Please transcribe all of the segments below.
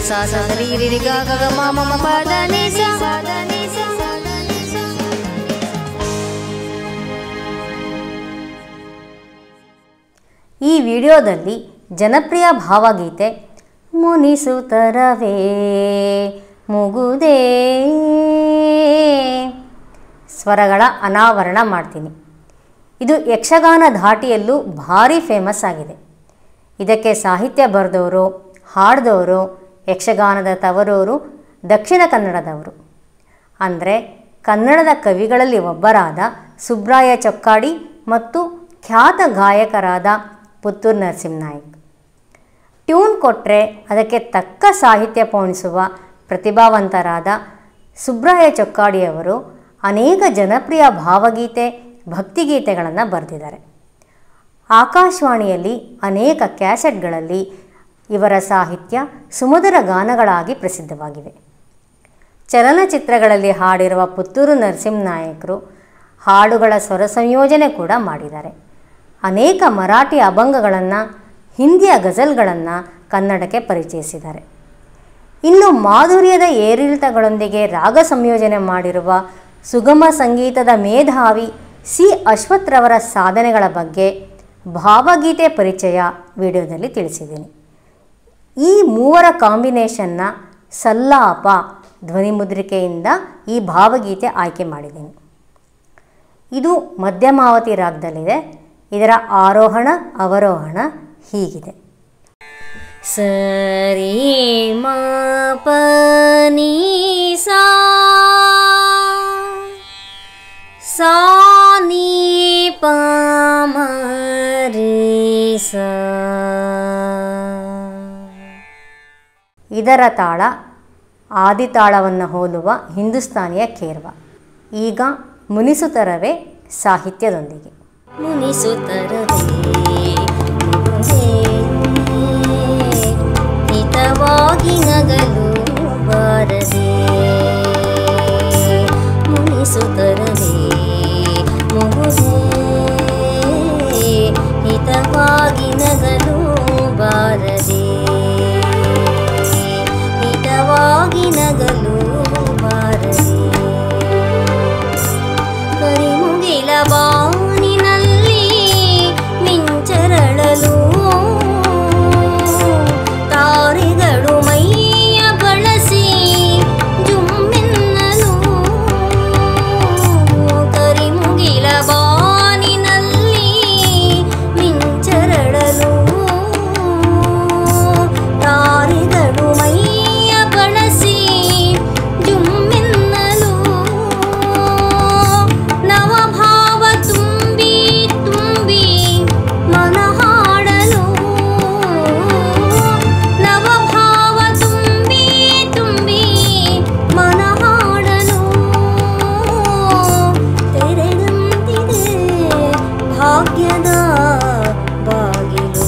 ಸಾ ಸ ಸ ರಿ ರಿ ರಿ ಗ ಗ ಗ ಮ ಮ ಮ ಪ ದ ನಿ ಸ ಈ ವಿಡಿಯೋದಲ್ಲಿ ಜನಪ್ರಿಯ ಭಾವಗೀತೆ ಮುನಿಸುತ್ತರವೇ ಮುಗುದೇ ಸ್ವರಗಳ ಅನಾವರಣ ಮಾಡ್ತೀನಿ ಇದು ಯಕ್ಷಗಾನ ಧಾಟಿಯಲ್ಲೂ ಭಾರಿ ಫೇಮಸ್ ಆಗಿದೆ ಇದಕ್ಕೆ ಸಾಹಿತ್ಯ ಬರೆದವರು ಹಾಡಿದವರು ಯಕ್ಷಗಾನದ ತವರೂರು ದಕ್ಷಿಣ ಕನ್ನಡದವರು ಅಂದರೆ ಕನ್ನಡದ ಕವಿಗಳಲ್ಲಿ ಒಬ್ಬರಾದ ಸುಬ್ರಾಯ ಚೊಕ್ಕಾಡಿ ಮತ್ತು ಖ್ಯಾತ ಗಾಯಕರಾದ ಪುತ್ತೂರು ನರಸಿಂಹನಾಯಕ್ ಟ್ಯೂನ್ ಕೊಟ್ಟರೆ ಅದಕ್ಕೆ ತಕ್ಕ ಸಾಹಿತ್ಯ ಪೋಣಿಸುವ ಪ್ರತಿಭಾವಂತರಾದ ಸುಬ್ರಾಯ ಚೊಕ್ಕಾಡಿಯವರು ಅನೇಕ ಜನಪ್ರಿಯ ಭಾವಗೀತೆ ಭಕ್ತಿಗೀತೆಗಳನ್ನು ಬರೆದಿದ್ದಾರೆ ಆಕಾಶವಾಣಿಯಲ್ಲಿ ಅನೇಕ ಕ್ಯಾಸೆಟ್ಗಳಲ್ಲಿ ಇವರ ಸಾಹಿತ್ಯ ಸುಮಧುರ ಗಾನಗಳಾಗಿ ಪ್ರಸಿದ್ಧವಾಗಿವೆ ಚಲನಚಿತ್ರಗಳಲ್ಲಿ ಹಾಡಿರುವ ಪುತ್ತೂರು ನರಸಿಂಹನಾಯಕರು ಹಾಡುಗಳ ಸ್ವರ ಸಂಯೋಜನೆ ಕೂಡ ಮಾಡಿದ್ದಾರೆ ಅನೇಕ ಮರಾಠಿ ಅಭಂಗಗಳನ್ನು ಹಿಂದಿಯ ಗಜಲ್ಗಳನ್ನು ಕನ್ನಡಕ್ಕೆ ಪರಿಚಯಿಸಿದ್ದಾರೆ ಇನ್ನು ಮಾಧುರ್ಯದ ಏರಿಳಿತಗಳೊಂದಿಗೆ ರಾಗ ಸಂಯೋಜನೆ ಮಾಡಿರುವ ಸುಗಮ ಸಂಗೀತದ ಮೇಧಾವಿ ಸಿ ಅಶ್ವಥ್ರವರ ಸಾಧನೆಗಳ ಬಗ್ಗೆ ಭಾವಗೀತೆ ಪರಿಚಯ ವಿಡಿಯೋದಲ್ಲಿ ತಿಳಿಸಿದ್ದೀನಿ ಈ ಮೂವರ ಕಾಂಬಿನೇಷನ್ನ ಸಲ್ಲಾಪ ಧ್ವನಿಮುದ್ರಿಕೆಯಿಂದ ಈ ಭಾವಗೀತೆ ಆಯ್ಕೆ ಮಾಡಿದ್ದೀನಿ ಇದು ಮಧ್ಯಮಾವತಿ ರಾಗದಲ್ಲಿದೆ ಇದರ ಆರೋಹಣ ಅವರೋಹಣ ಹೀಗಿದೆ ಸರಿ ಮ ಪ ನಿ ಸಾ ಸಾ ನಿ ಪ ಮ ರಿ ಸಾ ಇದರ ತಾಳ ಆದಿತಾಳವನ್ನು ಹೋಲುವ ಹಿಂದೂಸ್ತಾನಿಯ ಖೇರ್ವ ಈಗ ಮುನಿಸುತ್ತರವೇ ಸಾಹಿತ್ಯದೊಂದಿಗೆ ಮುನಿಸುತ್ತರವೇ ಮುಗುದೇ ಹಿತವಾಗಿ ನಗಲು ಬಾರದೆ ಮುನಿಸುತ್ತರವೇ ಮುಗುದೇ ಹಿತವಾಗಿ ನಗಲು ಬಾರದೆ ಹಿತವಾಗಿ ನಗಲು ಬಾರದೆ ಕರಿಮುಗಿಲ ಬಾನಿನಲ್ಲಿ ಮಿಂಚರಳಲು ತಾರೆಗಳು ಮೈಯ ಬಳಸಿ ಜುಮ್ಮೆನ್ನಲು ಕರಿಮುಗಿಲ ಬಾನಿನಲ್ಲಿ ಮಿಂಚರಳಲು ತಾರೆಗಳು ಮೈಯ ಬಳಸಿ ಜುಮ್ಮೆನ್ನಲು ನವಭಾವ ತುಂಬಿ ತುಂಬಿ ಮನ ಹಾಡಲು ನವಭಾವ ತುಂಬಿ ತುಂಬಿ ಮನ ಹಾಡಲು ತೆರೆದಂತಿದೆ ಭಾಗ್ಯದ ಬಾಗಿಲು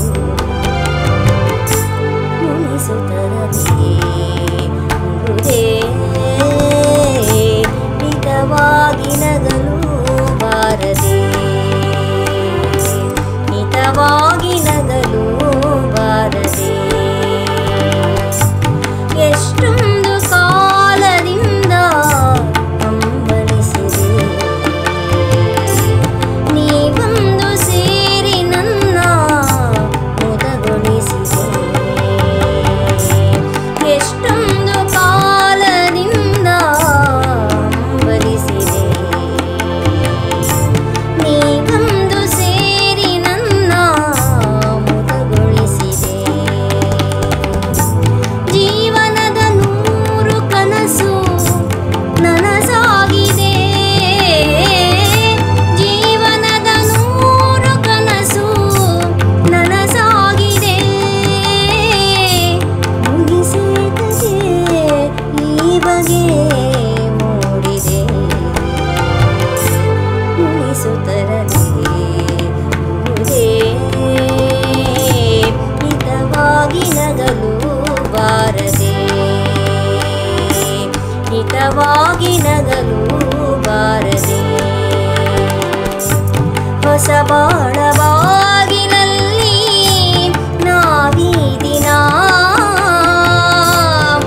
ಮುನಿಸುತ್ತರದೆ ಮೃದೇ ಹಿತವಾಗಿ ನಗಲು ಬಾರದೆ ಹಿತವಾಗಿ ನಗಲು ಬಾರದೆ ಎಷ್ಟೊಂದು ಕಾಲದಿಂದ ಹಂಬಲಿಸಿದೆ ನೀವೊಂದು ಸೇರಿ ನನ್ನ ಮುದಗೊಳಿಸಿದೆ ಎಷ್ಟೊಂದು ಕಾಲದಿಂದ ಹಂಬಲಿಸಿದೆ ನೀವೊಂದು ಸೇರಿ ನನ್ನ ಮುದಗೊಳಿಸಿದೆ ಜೀವನದ ನೂರು ಕನಸು ನನಸಾಗಿದೆ ಜೀವನದ ನೂರು ಕನಸು ನನಸಾಗಿದೆ ಮುಗಿಸೇತದೆ ಈ ಬಗೆ ಮೂಡಿದೆ ಮುನಿಸುತ್ತರಲಿ ಮುಗುದೇ ಹಿತವಾಗಿ ನಗಲು ಬಾರದೆ ಹಿತವಾಗಿ ನಗಲು ಬಾರದೆ ಹೊಸ ಬಾಳ ಬಾಗಿಲಲ್ಲಿ ನಾವೀ ದಿನ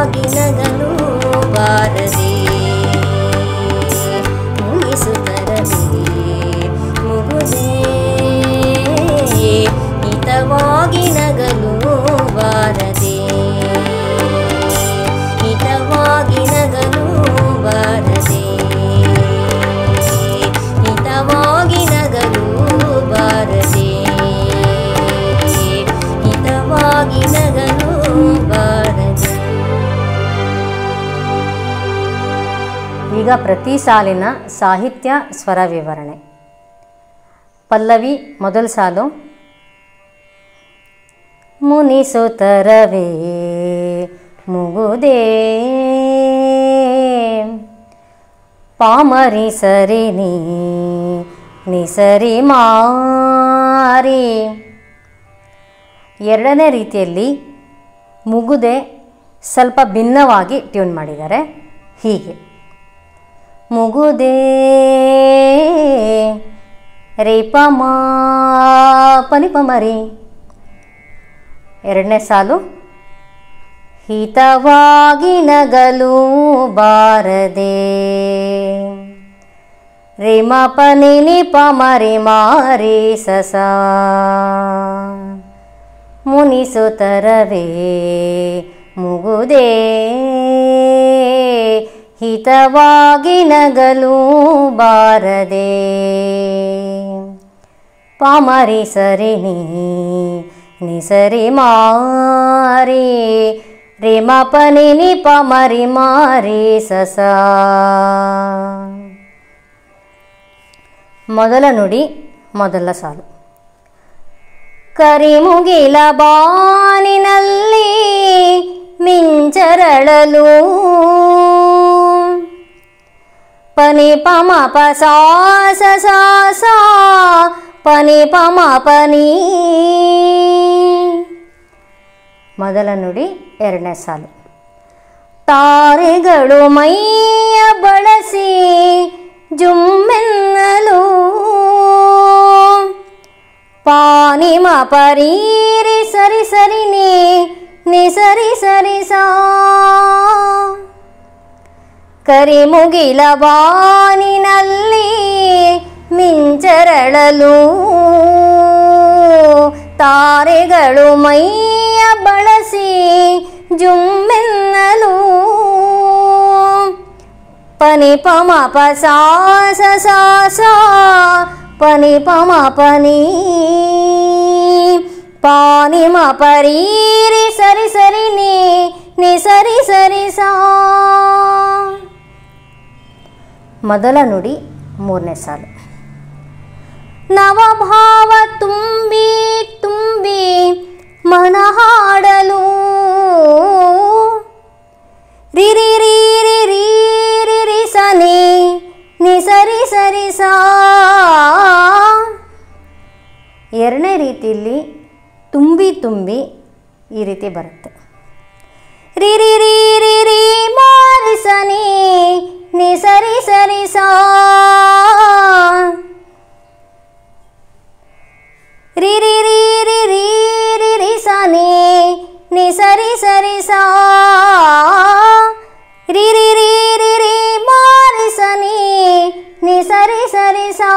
ಹಿತವಾಗಿ ನಗಲು ಬಾರದೆ ಮುನಿಸುತ್ತರದೆ ಮುಗುದೇ ಹಿತವಾಗಿ ನಗಲು ಬಾರದೆ ಹಿತವಾಗಿ ನಗಲು ಬಾರದೆ ಹಿತವಾಗಿ ನಗಲು ಬಾರದೆ ಹಿತವಾಗಿ ನಗಲು ಬಾರದೆ ಈಗ ಪ್ರತಿ ಸಾಲಿನ ಸಾಹಿತ್ಯ ಸ್ವರ ವಿವರಣೆ ಪಲ್ಲವಿ ಮೊದಲ ಸಾಲು ಮುನಿಸುತ್ತರವೇ ಮುಗುದೇ ಪಾಮರಿ ಸರಿ ನೀ ನಿಸರಿ ಮಾರಿ ಎರಡನೇ ರೀತಿಯಲ್ಲಿ ಮುಗುದೆ ಸ್ವಲ್ಪ ಭಿನ್ನವಾಗಿ ಟ್ಯೂನ್ ಮಾಡಿದ್ದಾರೆ ಹೀಗೆ ಮುಗುದೇ ರೇಪ ಮಾ ಪನಿಪ ಮರಿ ಎರಡನೇ ಸಾಲು ಹಿತವಾಗಿ ನಗಲು ಬಾರದೆ ರೇಮ ಪನಿ ನಿಪ ಮರಿ ಮಾರಿ ಸಸ ಮುನಿಸುತ್ತರವೇ ಮುಗುದೇ ಹಿತವಾಗಿ ನಗಲು ಬಾರದೆ ಪಾಮರಿ ಸರಿ ನೀ ನಿಸರಿ ಮಾರಿ ರೇಮ ಪನಿ ನಿ ಪಮರಿ ಮಾರಿ ಸಸ ಮೊದಲ ನುಡಿ ಮೊದಲ ಸಾಲು ಕರಿಮುಗಿಲ ಬಾನಿನಲ್ಲಿ ಮಿಂಚರಳಲು ಪನಿ ಪಮ ಪ ಸಾ ಸ ಸಾ ಸಾ ಪನಿ ಪಮ ಪನಿ ಮೊದಲ ನುಡಿ ಎರಡನೇ ಸಾಲು ತಾರೆಗಳು ಮೈಯ ಬಳಸಿ ಜುಮ್ಮೆನ್ನಲು ಪಾನಿಮ ಪರೀರಿ ಸರಿ ಸರಿ ನೀ ನಿ ಸರಿ ಸರಿ ಸಾ ಕರಿಮುಗಿಲ ಬಾನಿನಲ್ಲಿ ಮಿಂಚರಳಲು ತಾರೆಗಳು ಮೈಯ ಬಳಸಿ ಜುಮ್ಮೆನ್ನಲು ಪನಿ ಪಮ ಪ ಸಾ ಸ ಸಾ ಸಾ ಪನಿ ಪಮ ಪನಿ ಪಾನಿ ಮ ಪರೀರಿ ಸರಿ ಸರಿ ನೀ ನಿ ಸರಿ ಸರಿ ಸಾ ಮೊದಲ ನುಡಿ ಮೂರನೇ ಸಾಲು ನವಭಾವ ತುಂಬಿ ತುಂಬಿ ಮನ ಹಾಡಲು ರಿರಿ ರೀ ರಿ ರೀ ರಿ ರಿ ಸನಿ ನಿ ಸರಿ ಸರಿ ಸಾ ಎರಡನೇ ರೀತಿಯಲ್ಲಿ ತುಂಬಿ ತುಂಬಿ ಈ ರೀತಿ ಬರುತ್ತೆ ರಿ ರಿ ರೀ ರಿ ರಿ ಮಾರಿಸನಿ ನಿ ಸರಿ ಸರಿ ಸಾ ರಿ ರಿ ರೀ ರಿ ರೀ ರಿ ರಿ ಸನಿ ನಿ ಸರಿ ಸರಿ ಸಾ ರಿ ರಿ ರೀ ರಿ ರಿ ಮಾರಿಸನಿ ನಿ ಸರಿ ಸರಿ ಸಾ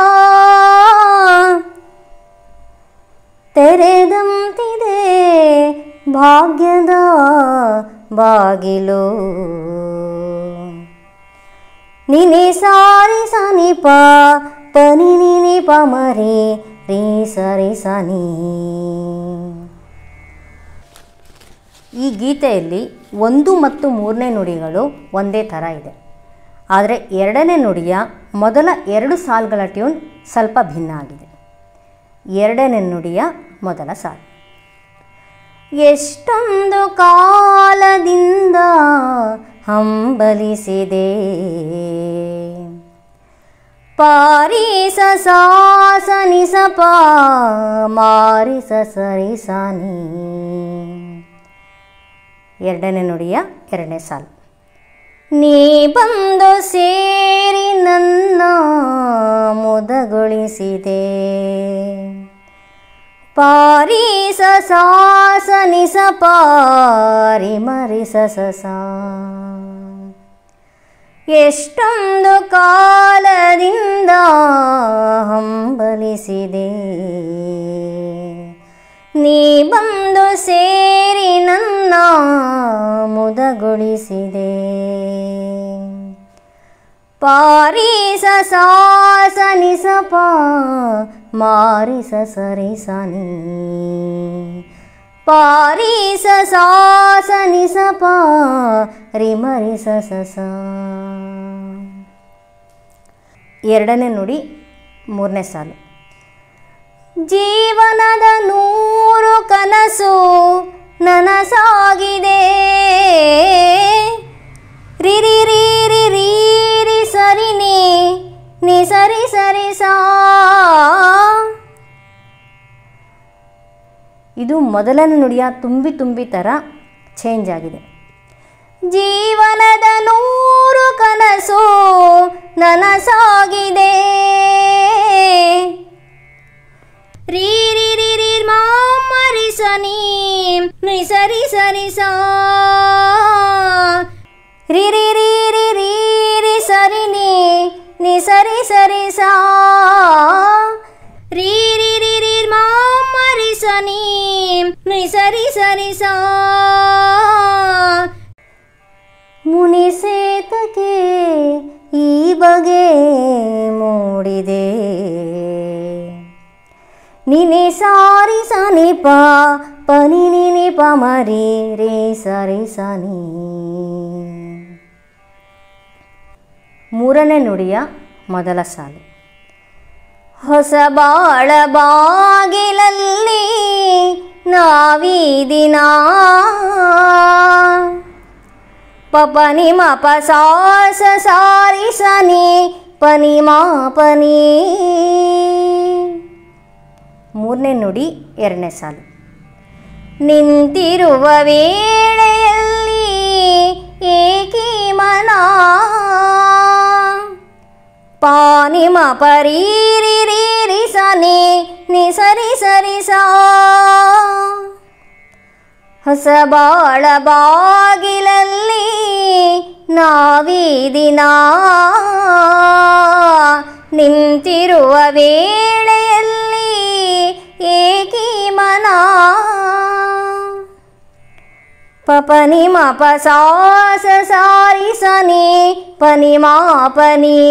ತೆರೆದಂತಿದೆ ಭಾಗ್ಯದ ಬಾಗಿಲು ನಿನಿ ಸಾರಿ ಸನಿಪ ಪನಿ ನಿನಿ ಪಮರಿ ರೀ ಸರಿ ಸನಿ ಈ ಗೀತೆಯಲ್ಲಿ ಒಂದು ಮತ್ತು ಮೂರನೇ ನುಡಿಗಳು ಒಂದೇ ಥರ ಇದೆ ಆದರೆ ಎರಡನೇ ನುಡಿಯ ಮೊದಲ ಎರಡು ಸಾಲುಗಳ ಟ್ಯೂನ್ ಸ್ವಲ್ಪ ಭಿನ್ನ ಆಗಿದೆ ಎರಡನೇ ನುಡಿಯ ಮೊದಲ ಸಾಲು ಎಷ್ಟೊಂದು ಕಾಲದಿಂದ ಹಂಬಲಿಸಿದೆ ಪಾರಿಸ ಸಾಸನಿ ಸಪ ಮಾರಿಸ ಸರಿ ಸಾನಿ ಎರಡನೇ ನುಡಿಯ ಎರಡನೇ ಸಾಲು ನೀ ಬಂದು ಸೇರಿ ನನ್ನ ಮುದಗೊಳಿಸಿದೆ ಪಾರಿ ಸ ಸಾ ಸ ನಿ ಸ ಪಾರಿ ಮರಿ ಸ ಸ ಸಾ ಎಷ್ಟೊಂದು ಕಾಲದಿಂದ ಹಂಬಲಿಸಿದೆ ನೀ ಬಂದು ಸೇರಿ ನನ್ನ ಮುದಗೊಳಿಸಿದೆ ಪಾರಿ ಸ ಸಾ ಸ ನಿ ಸ ಪ ಮಾರಿ ಸ ಸರಿ ಸ ನೀ ಪಾರಿ ಸ ಸಾ ಸ ನಿ ಸ ಪ ರಿ ಮರಿ ಸ ಸ ಸ ಎರಡನೇ ನುಡಿ ಮೂರನೇ ಸಾಲು ಜೀವನದ ನೂರು ಕನಸು ನನಸಾಗಿದೆ ರಿ ರಿ ರಿ ರಿ ರೀ ರಿ ಸರಿ ನೀ ನಿ ಸರಿ ಸರಿ ಸಾ ಇದು ಮೊದಲನೇ ನುಡಿಯ ತುಂಬಿ ತುಂಬಿ ಥರ ಚೇಂಜ್ ಆಗಿದೆ ಜೀವನದ ನೂರು ಕನಸು ನನಸಾಗಿದೆ ರೀ ರಿ ರಿ ರಿ ಮಾ ಮರಿ ಸನಿ ನಿ ಸರಿ ಸರಿ ಸಾ ರಿ ರಿ ರಿ ರಿ ರೀ ರಿ ಸರಿ ನೀ ನಿ ಸರಿ ಸರಿ ಸಾ ರೀ ರಿ ರಿ ರಿ ಮಾ ಮರಿ ಸನಿ ನಿ ಸರಿ ಸರಿ ಸಾ ಮುನಿಸೇತಕ್ಕೆ ಈ ಬಗೆ ಮೂಡಿದೆ ನಿನೆ ಸಾರಿ ಸನಿ ಪ ಪನಿ ನಿನಿ ಪ ಮರಿ ರೇ ಸರಿ ಸನಿ ಮೂರನೇ ನುಡಿಯ ಮೊದಲ ಸಾಲು ಹೊಸ ಬಾಳ ಬಾಗಿಲಲ್ಲಿ ನಾವೀ ದಿನ ಪಪನಿ ಮಪ ಸಾಸ ಸಾರಿ ಸನಿ ಪನಿ ಮಾ ಪನಿ ಮೂರನೇ ನುಡಿ ಎರಡನೇ ಸಾಲು ನಿಂತಿರುವ ವೇಳೆಯಲ್ಲಿ ಏಕಿ ಮನ ಪಾನಿ ಮ ಪರಿ ರಿ ರಿ ರಿ ಸನಿ ನಿ ಸರಿ ಸರಿ ಸಾ ಹೊಸ ಬಾಳ ಬಾಗಿಲಲ್ಲಿ ನಾವೀ ದಿನ ನಿಂತಿರುವ ವೇಳೆಯಲ್ಲಿ ಏಕಿ ಮನ ಪಪನಿ ಮಪ ಸಾಸ ಸಾರಿ ಸನಿ ಪನಿ ಮಾ ಪನಿ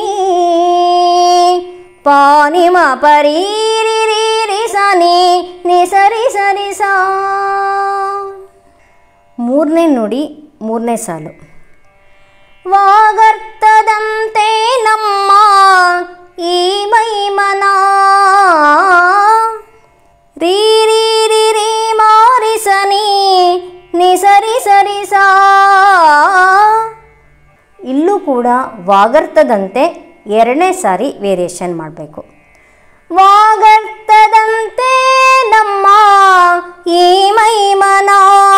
ಪಾನಿ ಮ ಪರಿ ರಿ ರಿ ರಿ ಸನಿ ನಿ ಸರಿ ಸರಿ ಸಾ ಮೂರನೇ ನುಡಿ ಮೂರನೇ ಸಾಲು ವಾಗರ್ತದಂತೆ ನಮ್ಮ ಈ ಮೈಮನ ರೀ ರೀ ರಿ ರಿ ಮಾರಿಸನಿ ನಿ ಸರಿ ಸರಿ ಸಾ ಇಲ್ಲೂ ಕೂಡ ವಾಗರ್ತದಂತೆ ಎರಡನೇ ಸಾರಿ ವೇರಿಯೇಷನ್ ಮಾಡಬೇಕು ವಾಗರ್ತದಂತೆ ನಮ್ಮ ಈ ಮೈಮನ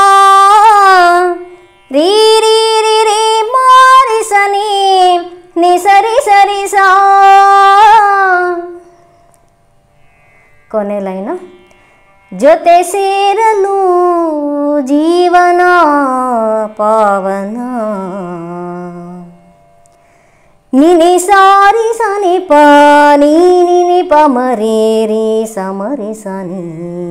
ರೀ ರೀ ರಿ ರಿ ಮಾರಿಸನಿ ನಿ ಸರಿ ಸರಿ ಸಾ ಕೊನೆ ಲೈನು ಜೊತೆ ಸೇರಲು ಜೀವನ ಪಾವನ ನಿನಿ ಸಾರಿ ಸನಿ ಪ ನೀ ನಿನಿ ಪ ಮರಿ ರೀ ಸಮರಿ ಸನಿ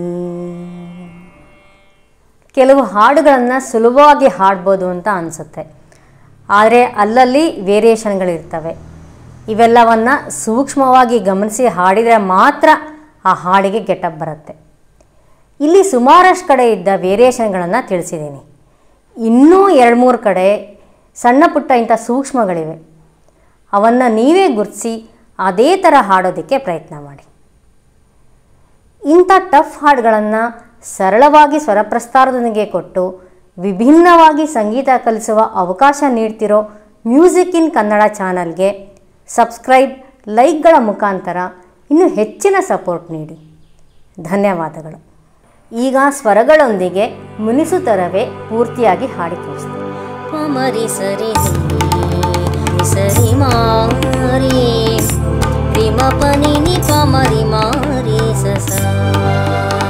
ಕೆಲವು ಹಾಡುಗಳನ್ನು ಸುಲಭವಾಗಿ ಹಾಡ್ಬೋದು ಅಂತ ಅನಿಸುತ್ತೆ ಆದರೆ ಅಲ್ಲಲ್ಲಿ ವೇರಿಯೇಷನ್ಗಳಿರ್ತವೆ ಇವೆಲ್ಲವನ್ನು ಸೂಕ್ಷ್ಮವಾಗಿ ಗಮನಿಸಿ ಹಾಡಿದರೆ ಮಾತ್ರ ಆ ಹಾಡಿಗೆ ಗೆಟಪ್ ಬರುತ್ತೆ ಇಲ್ಲಿ ಸುಮಾರಷ್ಟು ಕಡೆ ಇದ್ದ ವೇರಿಯೇಷನ್ಗಳನ್ನು ತಿಳಿಸಿದ್ದೀನಿ ಇನ್ನೂ ಎರಡು ಮೂರು ಕಡೆ ಸಣ್ಣ ಪುಟ್ಟ ಇಂಥ ಸೂಕ್ಷ್ಮಗಳಿವೆ ಅವನ್ನು ನೀವೇ ಗುರುತಿಸಿ ಅದೇ ಥರ ಹಾಡೋದಕ್ಕೆ ಪ್ರಯತ್ನ ಮಾಡಿ ಇಂಥ ಟಫ್ ಹಾಡುಗಳನ್ನು ಸರಳವಾಗಿ ಸ್ವರಪ್ರಸ್ತಾರದೊಂದಿಗೆ ಕೊಟ್ಟು ವಿಭಿನ್ನವಾಗಿ ಸಂಗೀತ ಕಲಿಸುವ ಅವಕಾಶ ನೀಡ್ತಿರೋ ಮ್ಯೂಸಿಕ್ ಇನ್ ಕನ್ನಡ ಚಾನಲ್ಗೆ ಸಬ್ಸ್ಕ್ರೈಬ್ ಲೈಕ್ಗಳ ಮುಖಾಂತರ ಇನ್ನೂ ಹೆಚ್ಚಿನ ಸಪೋರ್ಟ್ ನೀಡಿ ಧನ್ಯವಾದಗಳು ಈಗ ಸ್ವರಗಳೊಂದಿಗೆ ಮುನಿಸುತ್ತರವೇ ಪೂರ್ತಿಯಾಗಿ ಹಾಡಿ ತೋರಿಸ್ತೀನಿ ಪಮರಿ ಸರಿ ನಿ ಸರಿ ಮಾರಿ ರಿ ಮ ಪನಿ ನಿ ಪಮರಿ ಮಾರಿ ಸಸ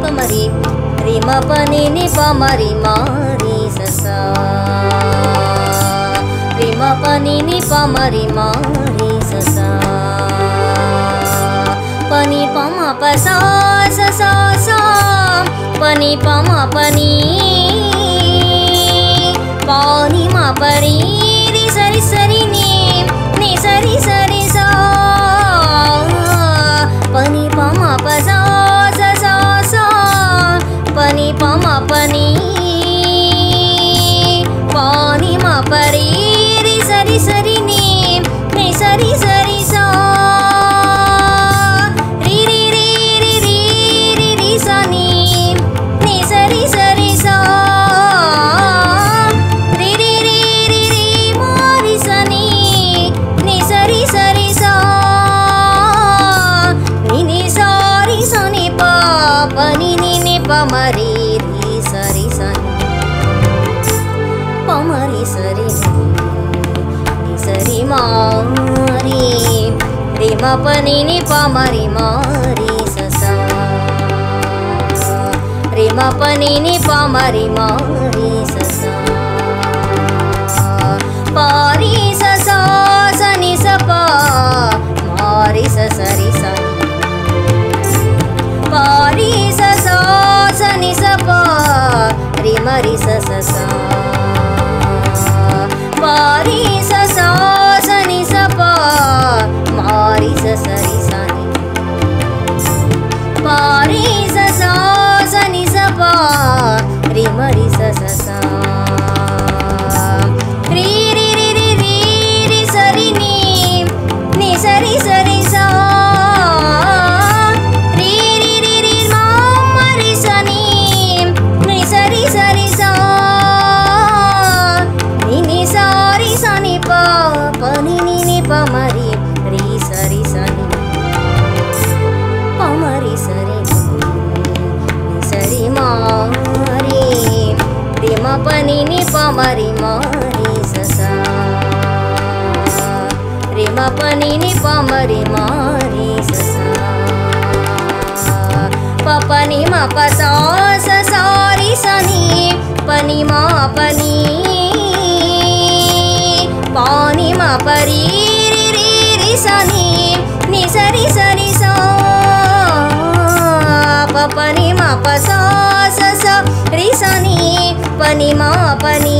ಪಮರಿ ರಿ ಮ ಪ ನಿ ನಿ ಪ ಮ ರಿ ಮ ರಿ ಸ ಸ ರಿ ಮ ಪ ನಿ ನಿ ಪ ಮ ರಿ ಮ ರಿ ಸ ಸ ಪ ನಿ ಪ ಮ ಪ ಸ ಸ ಸ ಸ ಪ ನಿ ಪ ಮ ಪ ನಿ ಪ ನಿ ಮ ಪ ರಿ ರಿ ಸರಿ ಸರಿ ನಿ ನಿ ಸರಿ ಸರಿ ಸ ಪ ನಿ ಪ ಮ ಪ ಸ ಸ ಸ ಸ ಪ ನಿ ಪ ಮ ಪ ನಿ ಪ ನಿ ಮ ಪ ರಿ ರಿ ಸರಿ ಸರಿ ನಿ ನಿ ಸರಿ ಸರಿ ಸ ರಿ ರಿ ರಿ ರಿ ರಿ ರಿ ರಿ ಸ ನಿ ನಿ ಸರಿ ಸರಿ ಸ ರಿ ರಿ ರಿ ರಿ ರಿ ಮ ರಿ ಸ ನಿ ನಿ ಸರಿ ಸರಿ ಸ ನಿ ನಿ ಸಾರಿ ಸ ನಿ ಪ ಪ ನಿ ನಿ ನಿ ಪ ಮ ರಿ ರಿ ಸರಿ ಸ ನಿ ಪ ಮ ರಿ ಸರಿ ನಿ ನಿ ಸರಿ ಮ ರಿ ರಿ ಮ ಪ ನಿ ನಿ ಪ ಮ ರಿ ಮ ರಿ ಸ ಸ ರಿ ಮ ಪ ನಿ ನಿ ಪ ಮ ರಿ ಮ ರಿ ಸ ಸ ಪ ರಿ ಸ ಸ ಸ ನಿ ಸ ಪ ಮ ರಿ ಸ ಸ ರಿ ಸ ನಿ ಪ ರಿ ಸ ಸ ಸ ನಿ ಸ ಪ ರಿ ಮ ರಿ ಸ ಸ ಸ ಪ ರಿ ಸ ಸ ಸ ನಿ ಸ ಪ ಮ ರಿ ಸ ಸ ರಿ ಸ ನಿ ಪ ರಿ ಸ ಸ ಸ ನಿ ಸ ಪ ರಿ ಮ ರಿ ಸ ಸ ಸ ರಿ ರಿ ರಿ ರಿ ರಿ ರಿ ಸರಿ ನೀ ನೀ ಸರಿ ಸರಿ ಸ ರಿ ರಿ ರಿ ರಿ ಮ ಮ ರಿ ಸ ನೀ ನೀ ಸರಿ ಸರಿ ಸ ನಿ ನಿ ಸಾರಿ ಸ ನಿ ಪ ಪ ನಿ ನಿ ನಿ ಪ ಮ ರಿ ರಿ ಸರಿ ಸ ನಿ ಪ ಮ ರಿ ಸರಿ ನಿ ನಿ ಸರಿ ಮ ರಿ ರಿ ಮ ಪ ನಿ ನಿ ಪ ಮ ರಿ ಮ ರಿ ಸ ಸ ರಿ ಮ ಪ ನಿ ನಿ ಪ ಮ ರಿ ಮ ರಿ ಸ ಸ ಪ ಪ ನಿ ಮ ಪ ಸ ಸ ಸ ರಿ ಸ ನಿ ಪ ನಿ ಮ ಪ ನಿ ಪ ನಿ ಮ ಪ ರಿ ರಿ ರಿ ರಿ ಸ ನಿ ನಿ ಸರಿ ಸರಿ ಸ ಪ ಪ ನಿ ಮ ಪ ಸ ಸ ಸ ರಿ ಸ ನಿ ಪ ನಿ ಮ ಪ ನಿ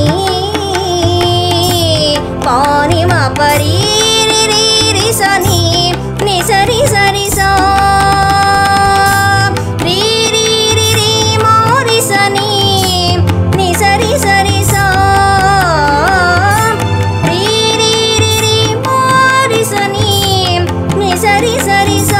ಪ ನಿ ಮ ಪ ರಿ ರಿ ರಿ ರಿ ಸ ನಿ ನಿ ಸರಿ ಸರಿ ಸ ರಿ ರಿ ರಿ ರಿ ಮ ರಿ ಸ ನಿ ನಿ ಸರಿ ಸರಿ ಸ ರಿ ರಿ ರಿ ರಿ ಮ ರಿ ಸ ನಿ ನಿ ಸರಿ ಸರಿ ಸ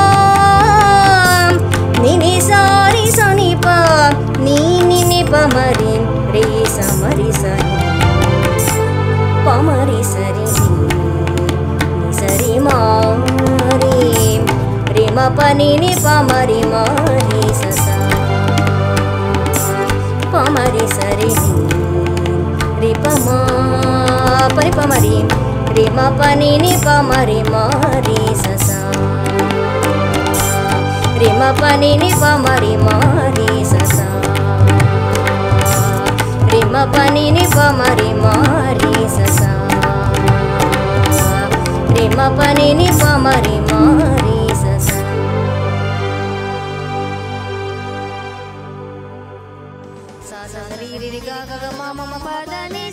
ನಿ ನಿ ಸಾರಿ ಸ ನಿ ಪ ನೀ ನಿ ನಿ ಪ ಮ ರಿ ರಿ ಸ ಮ ರಿ ಸ ನಿ ಪ ಮ ರಿ ಸರಿ ನಿ ನಿ ಸರಿ ಮ ರಿ ರಿ ಮ ಪ ನಿ ನಿ ಪ ಮ ರಿ ಮ ರಿ ಸ ಸ ಪ ಮ ರಿ ಸರಿ ನಿ ರಿ ಪ ಮ ಪ ರಿ ಪ ಮ ರಿ ರಿ ಮ ಪ ನಿ ನಿ ಪ ಮ ರಿ ಮ ರಿ ಸ ಸ ರಿ ಮ ಪ ನಿ ನಿ ಪ ಮ ರಿ ಮ ರಿ ಸ ಸ ರಿ ಮ ಪ ನಿ ನಿ ಪ ಮ ರಿ ಮ ರಿ ಸ ಸ ರಿ ಮ ಪ ನಿ ನಿ ಪ ಮ ರಿ ಮ ರಿ ಸ ಸ ಸ ಸ ರಿ ರಿ ರಿ ಗ ಗ ಗ ಮ ಮ ಮ ಪ ದ ನಿ